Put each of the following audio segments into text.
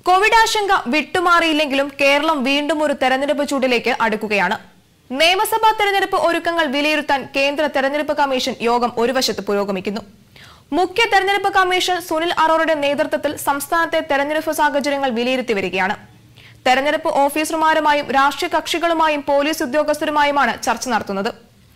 Covid ആശങ്ക വിട്ടുമാറിയില്ലെങ്കിലും കേരളം വീണ്ടും ഒരു തെരഞ്ഞെടുപ്പ് ചൂടിലേക്ക് അടുക്കുകയാണ് നിയമസഭാ തെരഞ്ഞെടുപ്പ് ഒരുക്കങ്ങൾ വിലയിരുത്താൻ കേന്ദ്ര തെരഞ്ഞെടുപ്പ് കമ്മീഷൻ യോഗം ഒരു വശത്ത് പുരോഗമിക്കുന്നു മുഖ്യ തെരഞ്ഞെടുപ്പ് കമ്മീഷൻ സുനിൽ അറോറയുടെ നേതൃത്വത്തിൽ സംസ്ഥാനത്തെ തെരഞ്ഞെടുപ്പ് സാഹചര്യങ്ങൾ വിലയിരുത്തി വരികയാണ് തെരഞ്ഞെടുപ്പ് ഓഫീസർമാരുമായും രാഷ്ട്രീയ കക്ഷികളുമായും പോലീസ് ഉദ്യോഗസ്ഥരുമായുമാണ് ചർച്ച നടത്തുന്നത്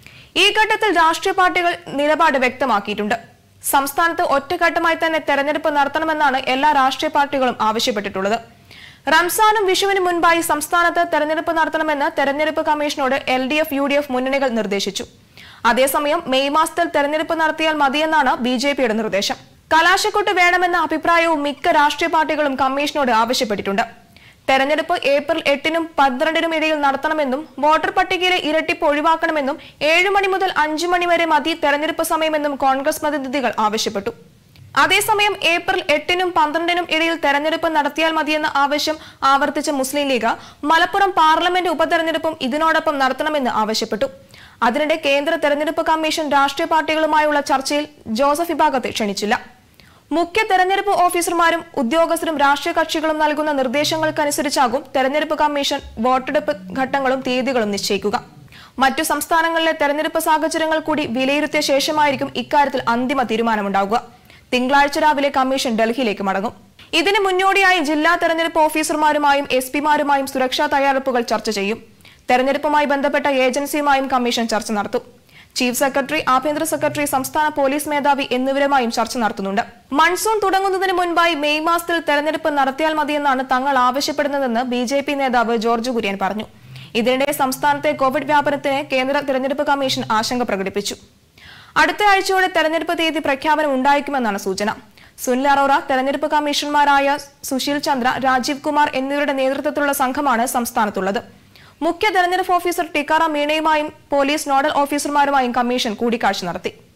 ഈ ഘട്ടത്തിൽ രാഷ്ട്രീയ പാർട്ടികൾ നിലപാട് വ്യക്തമാക്കിയിട്ടുണ്ട് സംസ്ഥാനത്ത് ഒറ്റഘട്ടമായി തന്നെ തെരഞ്ഞെടുപ്പ് നടത്തണമെന്നാണ് എല്ലാ രാഷ്ട്രീയ പാർട്ടികളും ആവശ്യപ്പെട്ടിട്ടുള്ളത് റംസാനും വിഷുവിനും മുൻപായി സംസ്ഥാനത്ത് തെരഞ്ഞെടുപ്പ് നടത്തണമെന്ന് തെരഞ്ഞെടുപ്പ് കമ്മീഷനോട് L D F U D F മുന്നണികൾ നിർദ്ദേശിച്ചു അതേസമയം മെയ് മാസത്തിൽ തെരഞ്ഞെടുപ്പ് നടത്തിയാൽ മതിയെന്നാണ് ബി ജെ പിയുടെ നിർദ്ദേശം കലാശക്കൊട്ട് വേണമെന്ന അഭിപ്രായവും മിക്ക രാഷ്ട്രീയ പാർട്ടികളും കമ്മീഷനോട് ആവശ്യപ്പെട്ടിട്ടുണ്ട് തെരഞ്ഞെടുപ്പ് ഏപ്രിൽ എട്ടിനും പന്ത്രണ്ടിനും ഇടയിൽ നടത്തണമെന്നും വോട്ടർ പട്ടികയിലെ ഇരട്ടിപ്പ് ഒഴിവാക്കണമെന്നും ഏഴു മണി മുതൽ അഞ്ചു മണി വരെ മതി തെരഞ്ഞെടുപ്പ് സമയമെന്നും കോൺഗ്രസ് പ്രതിനിധികൾ ആവശ്യപ്പെട്ടു അതേസമയം ഏപ്രിൽ എട്ടിനും പന്ത്രണ്ടിനും ഇടയിൽ തെരഞ്ഞെടുപ്പ് നടത്തിയാൽ മതിയെന്ന ആവശ്യം ആവർത്തിച്ച മുസ്ലിം ലീഗ് മലപ്പുറം പാർലമെന്റ് ഉപതെരഞ്ഞെടുപ്പും ഇതിനോടൊപ്പം നടത്തണമെന്ന് ആവശ്യപ്പെട്ടു അതിനിടെ കേന്ദ്ര തെരഞ്ഞെടുപ്പ് കമ്മീഷൻ രാഷ്ട്രീയ പാർട്ടികളുമായുള്ള ചർച്ചയിൽ ജോസഫ് വിഭാഗത്തെ ക്ഷണിച്ചില്ല മുഖ്യ തെരഞ്ഞെടുപ്പ് ഓഫീസർമാരും ഉദ്യോഗസ്ഥരും രാഷ്ട്രീയ കക്ഷികളും നൽകുന്ന നിർദ്ദേശങ്ങൾക്കനുസരിച്ചാകും തെരഞ്ഞെടുപ്പ് കമ്മീഷൻ വോട്ടെടുപ്പ് ഘട്ടങ്ങളും തീയതികളും നിശ്ചയിക്കുക മറ്റു സംസ്ഥാനങ്ങളിലെ തെരഞ്ഞെടുപ്പ് സാഹചര്യങ്ങൾ കൂടി വിലയിരുത്തിയ ശേഷമായിരിക്കും ഇക്കാര്യത്തിൽ അന്തിമ തീരുമാനമുണ്ടാവുക തിങ്കളാഴ്ച രാവിലെ കമ്മീഷൻ ഡൽഹിയിലേക്ക് മടങ്ങും ഇതിന് മുന്നോടിയായി ജില്ലാ തെരഞ്ഞെടുപ്പ് ഓഫീസർമാരുമായും എസ് പിമാരുമായും സുരക്ഷാ തയ്യാറെടുപ്പുകൾ ചർച്ച ചെയ്യും തെരഞ്ഞെടുപ്പുമായി ബന്ധപ്പെട്ട ഏജൻസിയുമായും കമ്മീഷൻ ചർച്ച നടത്തും ചീഫ് സെക്രട്ടറി ആഭ്യന്തര സെക്രട്ടറി സംസ്ഥാന പോലീസ് മേധാവി എന്നിവരുമായും ചർച്ച നടത്തുന്നുണ്ട് മൺസൂൺ തുടങ്ങുന്നതിന് മുൻപായി മെയ് മാസത്തിൽ തെരഞ്ഞെടുപ്പ് നടത്തിയാൽ മതിയെന്നാണ് തങ്ങൾ ആവശ്യപ്പെടുന്നതെന്ന് ബി ജെ പി നേതാവ് ജോർജ് കുര്യൻ പറഞ്ഞു ഇതിനിടെ സംസ്ഥാനത്തെ കോവിഡ് വ്യാപനത്തിന് കേന്ദ്ര തെരഞ്ഞെടുപ്പ് കമ്മീഷൻ ആശങ്ക പ്രകടിപ്പിച്ചു അടുത്ത ആഴ്ചയോടെ തെരഞ്ഞെടുപ്പ് തീയതി പ്രഖ്യാപനം ഉണ്ടായേക്കുമെന്നാണ് സൂചന സുനിൽ അറോറ തെരഞ്ഞെടുപ്പ് കമ്മീഷണർമാരായ സുശീൽ ചന്ദ്ര രാജീവ് കുമാർ എന്നിവരുടെ നേതൃത്വത്തിലുള്ള സംഘമാണ് സംസ്ഥാനത്തുള്ളത് മുഖ്യ തെരഞ്ഞെടുപ്പ് ഓഫീസർ ടിക്കാറാം മീണയുമായും പോലീസ് നോഡൽ ഓഫീസർമാരുമായും കമ്മീഷൻ കൂടിക്കാഴ്ച നടത്തി